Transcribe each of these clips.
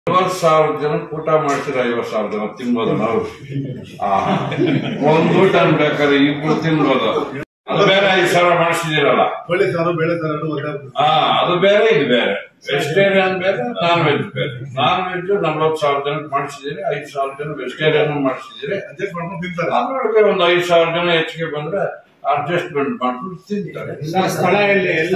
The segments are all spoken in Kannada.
ಐವತ್ ಸಾವಿರ ಜನ ಊಟ ಮಾಡ್ತೀರ ಐವತ್ ಸಾವಿರ ಜನ ತಿನ್ಬೋದು ನಾವು ಆ, ಒಂದ್ ಊಟ ಬೇಕಾದ್ರೆ ಇಬ್ರು ತಿನ್ಬೋದು ಅದು ಬೇರೆ ಐದು ಸಾವಿರ ಮಾಡಿಸಿದಿರಲ್ಲ ಒಳ್ಳೆ ಸಾರು ಬೇಳೆ ಸಾರು ಒಂದೇ ಹಾ ಅದು ಬೇರೆ ಇದು ಬೇರೆ ವೆಜಿಟೇರಿಯನ್ ಬೇರೆ ನಾನ್ ವೆಜ್ ಬೇರೆ ನಾನ್ ವೆಜ್ ನಲ್ವತ್ತು ಸಾವಿರ ಜನಕ್ಕೆ ಮಾಡಿಸಿದಿರಿ ಐದು ಸಾವಿರ ಜನ ವೆಜಿಟೇರಿಯನ್ ಮಾಡಿಸಿದಿರಿ ಅಡ್ಜಸ್ಟ್ ಮಾಡ್ಕೊಂಡು ತಿಂತಾರೆ ಅದ್ರೊಳಗೆ ಒಂದು ಐದು ಸಾವಿರ ಜನ ಹೆಚ್ಚಿಗೆ ಬಂದ್ರೆ ಅಡ್ಜಸ್ಟ್ಮೆಂಟ್ ಮಾಡ್ಕೊಂಡು ತಿಂತಾರೆ ಸ್ಥಳ ಎಲ್ಲಿ ಎಲ್ಲಿ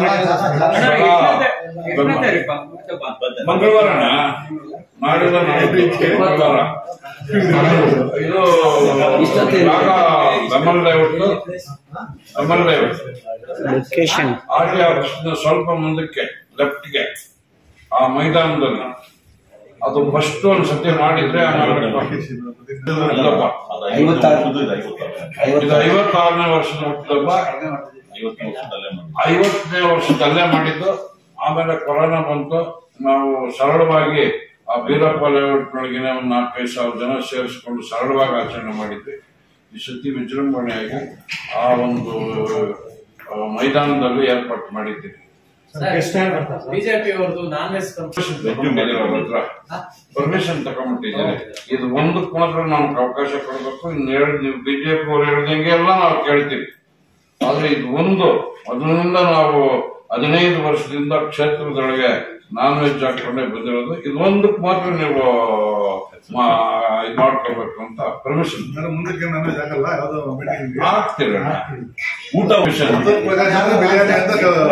ಮಂಗಳವಾರನ ಮಾಡಿದ ಮಂಗಳವಾರ ಇದು ಜಾಗ Bemmal layout Bemmal layout location R T ಆಫೀಸ್ನ ಸ್ವಲ್ಪ ಮುಂದಕ್ಕೆ ಲೆಫ್ಟ್ಗೆ ಆ ಮೈದಾನದಲ್ಲಿ ಅದು ಫಸ್ಟ್ ಒಂದ್ ಸತಿ ಮಾಡಿದ್ರೆ ಆಮೇಲೆ ಇಲ್ಲಪ್ಪ. ಇದು ಐವತ್ತಾರನೇ ವರ್ಷದ ಹುಟ್ಟದಬ್ಬ ಐವತ್ತನೇ ವರ್ಷದಲ್ಲೇ ಮಾಡಿದ್ದು ಆಮೇಲೆ ಕೊರೋನಾ ಬಂತು ನಾವು ಸರಳವಾಗಿ ಆ ಬೀರಪ್ಪ ಲೇಔಟ್ನೊಳಗಿನ ಒಂದು ನಾಲ್ಕೈದು ಸಾವಿರ ಜನ ಸೇರಿಸ್ಕೊಂಡು ಸರಳವಾಗಿ ಆಚರಣೆ ಮಾಡಿದ್ವಿ ಈ ಸತಿ ವಿಜೃಂಭಣೆಯಾಗಿ ಆ ಒಂದು ಆ, ಮೈದಾನದಲ್ಲಿ ಏರ್ಪಾಟ್ ಮಾಡಿದ್ದೀವಿ ಬಿಜೆಪಿ ಅವ್ರದ್ದು ನಾನ್ ವೆಜ್ ಪರ್ಮಿಷನ್ ತಗೊಂಡ್ಬಿಟ್ಟಿದ್ದಾರೆ ಇದು ಒಂದಕ್ಕೆ ಮಾತ್ರ ನಮ್ಗೆ ಅವಕಾಶ ಕೊಡಬೇಕು ಇನ್ನು ಎರಡು ನೀವು ಬಿಜೆಪಿ ಅವ್ರು ಹೇಳ್ದಂಗೆ ಎಲ್ಲ ನಾವು ಕೇಳ್ತೀವಿ ಆದ್ರೆ ಇದು ಒಂದು ಅದರಿಂದ ನಾವು ಹದಿನೈದು ವರ್ಷದಿಂದ ಕ್ಷೇತ್ರದೊಳಗೆ ನಾನ್ ವೆಜ್ ಹಾಕೊಂಡೇ ಬಂದಿರೋದು ಇದು ಒಂದಕ್ಕೆ ಮಾತ್ರ ನೀವು ಮಾ- ಇದ್ ಮಾಡ್ಕೋಬೇಕು ಅಂತ ಪರ್ಮಿಷನ್ ನಾನು ಮುಂದಕ್ಕೆ ನಾನು ಆಗಲ್ಲ ಯಾವ್ದೋ ಮೀಟಿಂಗ್ ಹಾಕ್ತೀರ ಊಟ ವಿಷಯ ಬಿರಿಯಾನಿ ಅಂತ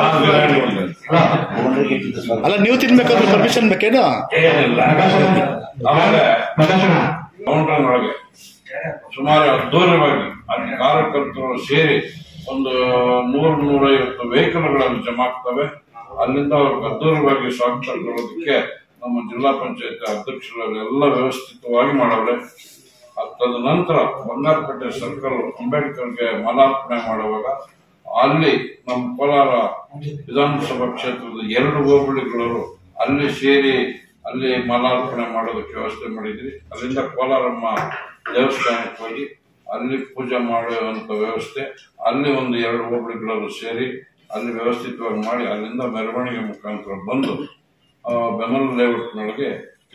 ಅಲ್ಲ ನೀವು ತಿನ್ಬೇಕಾದ್ರೆ ಪರ್ಮಿಷನ್ ಬೇಕೇನು ಏನಿಲ್ಲ ಆಮೇಲೆ ಕೌಂಟರ್ ಒಳಗೆ ಸುಮಾರು ಅದ್ದೂರವಾಗಿ ಅಲ್ಲಿ ಕಾರ್ಯಕರ್ತರು ಸೇರಿ ಒಂದು ನೂರು ನೂರೈವತ್ತು ವೆಹಿಕಲ್ಗಳನ್ನು ಜಮಾಗ್ತವೆ ಅಲ್ಲಿಂದ ಅವ್ರಿಗೆ ಅದ್ದೂರವಾಗಿ ಸ್ವಾಗತ ಕೊಡೋದಕ್ಕೆ ನಮ್ಮ ಜಿಲ್ಲಾ ಪಂಚಾಯತ್ ಅಧ್ಯಕ್ಷರಲ್ಲಿ ಎಲ್ಲ ವ್ಯವಸ್ಥಿತವಾಗಿ ಮಾಡವ್ರೆ ಅದಾದ ನಂತರ ಬಂಗಾರಪೇಟೆ ಸರ್ಕಲ್ ಅಂಬೇಡ್ಕರ್ಗೆ ಮಾಲಾರ್ಪಣೆ ಮಾಡುವಾಗ ಅಲ್ಲಿ ನಮ್ಮ ಕೋಲಾರ ವಿಧಾನಸಭಾ ಕ್ಷೇತ್ರದ ಎರಡು ಹೋಬಳಿಗಳು ಅಲ್ಲಿ ಸೇರಿ ಅಲ್ಲಿ ಮಾಲಾರ್ಪಣೆ ಮಾಡೋದಕ್ಕೆ ವ್ಯವಸ್ಥೆ ಮಾಡಿದ್ವಿ ಅಲ್ಲಿಂದ ಕೋಲಾರಮ್ಮ ದೇವಸ್ಥಾನಕ್ಕೆ ಹೋಗಿ ಅಲ್ಲಿ ಪೂಜೆ ಮಾಡುವಂತ ವ್ಯವಸ್ಥೆ ಅಲ್ಲಿ ಒಂದು ಎರಡು ಹೋಬಳಿಗಳು ಸೇರಿ ಅಲ್ಲಿ ವ್ಯವಸ್ಥಿತವಾಗಿ ಮಾಡಿ ಅಲ್ಲಿಂದ ಮೆರವಣಿಗೆ ಮುಖಾಂತರ ಬಂದು ಆ, ಬೆಮಲ್ ಲೇಔಟ್ನೊಳಗೆ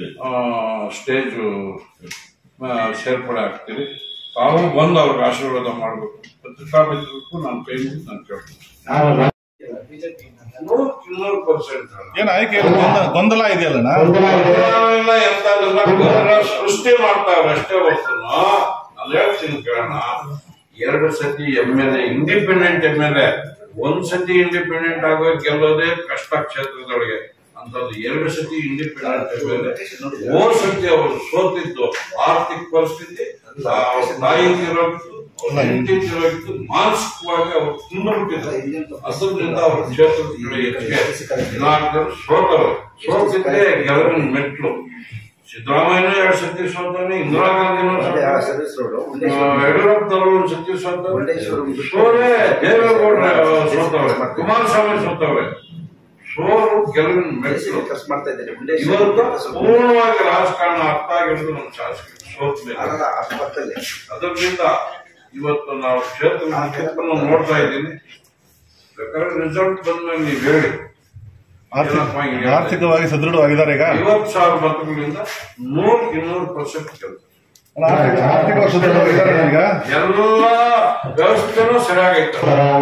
ಸ್ಟೇಜು ಸೇರ್ಪಡೆ ಆಗ್ತೀರಿ ತಾವು ಬಂದು ಅವ್ರಿಗೆ ಆಶೀರ್ವಾದ ಮಾಡಬೇಕು ಪತ್ರಿಕಾ ಮಿತ್ರರಿಗೂ ನಾನು ಕೈ ಮುಗಿದು ನಾನು ಕೇಳ್ತೀನಿ ಬಿಜೆಪಿ ಇನ್ನೂರು ಪರ್ಸೆಂಟ್ ಏನ್ ಆಯ್ಕೆ ಗೊಂದಲ- ಗೊಂದಲ ಇದೆಯಲ್ಲಣ್ಣ ಎಲ್ಲ ಎಂತದೆಲ್ಲ ಗೊಂದಲ ಸೃಷ್ಟಿ ಮಾಡ್ತಾವ್ರೆ ಅಷ್ಟೇ ಹೊರತು ನಾನು ಹೇಳ್ತೀನಿ ಕೇಳೋಣ ಎರಡು ಸತಿ M L A independent M L A ಒಂದ್ ಸತಿ ಇಂಡಿಪೆಂಡೆಂಟ್ ಆಗೋ ಗೆಲ್ಲೋದೇ ಕಷ್ಟ ಕ್ಷೇತ್ರದೊಳಗೆ ಅಂತದ್ದು ಎರಡು ಸತಿ ಇಂಡಿಪೆಂಡೆಂಟ್ ಎಂ ಎಲ್ ಎ ಮೂರ್ ಸತಿ ಅವರು ಸೋತಿದ್ದು ಆರ್ಥಿಕ ಪರಿಸ್ಥಿತಿ ಆ, ಅವ್ರ ತಾಯಿ ತಿರೋಗಿತ್ತು ಅವ್ರ ಹೆಂಡತಿ ತಿರೋಗಿತ್ತು ಮಾನಸಿಕವಾಗಿ ಅವ್ರು ತುಂಬಿಟ್ಟಿದ್ರು ಅದರಿಂದ ಅವ್ರ ಕ್ಷೇತ್ರದ ಕಡೆ ಹೆಚ್ಚಿಗೆ ಇದಾಗ್ತಾರೆ ಸೋತರು ಸೋತಿದ್ದೆ ಗೆಲುವಿನ ಮೆಟ್ಲು ಸಿದ್ದರಾಮಯ್ಯ ಎರಡು ಸತಿ ಸೋತಾನೆ ಇಂದಿರಾ ಗಾಂಧಿನೂ ಸೋತರು. ಆ, ಯಡಿಯೂರಪ್ಪನವರು ಒಂದು ಸತಿ ಸೋತವ್ರೆ ಸೋರೆ ದೇವೇಗೌಡ ಸೋತವ್ರೆ ಕುಮಾರಸ್ವಾಮಿ ಸೋತವ್ರೆ ಸೋರು ಗೆಲುವಿನ ಮೆಟ್ಲು ಇವತ್ತು ಪೂರ್ಣವಾಗಿ ರಾಜಕಾರಣ ಅರ್ಥ ಆಗಿರೋದು ನಮ್ಮ ಶಾಸಕರು ಸೋತ್ಬೇಕು ಅದರಿಂದ ಇವತ್ತು ನಾವು ಕ್ಷೇತ್ರ ಕ್ಷೇತ್ರವನ್ನು ನೋಡ್ತಾ ಇದ್ದೀನಿ ಬೇಕಾದ್ರೆ ರಿಸಲ್ಟ್ ಬಂದ್ಮೇಲೆ ನೀವು ಹೇಳಿ ಏನಪ್ಪಾ ಹಿಂಗೆ ಹೇಳ್ತಾ ಆರ್ಥಿಕವಾಗಿ ಸದೃಢವಾಗಿದ್ದಾರೆ ಈಗ ಐವತ್ತು ಸಾವಿರ ಮತಗಳಿಂದ ನೂರ್ ಇನ್ನೂರು ಪರ್ಸೆಂಟ್ ಗೆಲ್ತಾರೆ ಅಲ್ಲ, ಆರ್ಥಿಕ- ಆರ್ಥಿಕವಾಗಿ ಸದೃಢವಾಗಿದ್ದಾರೆ ಈಗ ಎಲ್ಲ ವ್ಯವಸ್ಥೆನೂ ಸರಿಯಾಗೈತೆ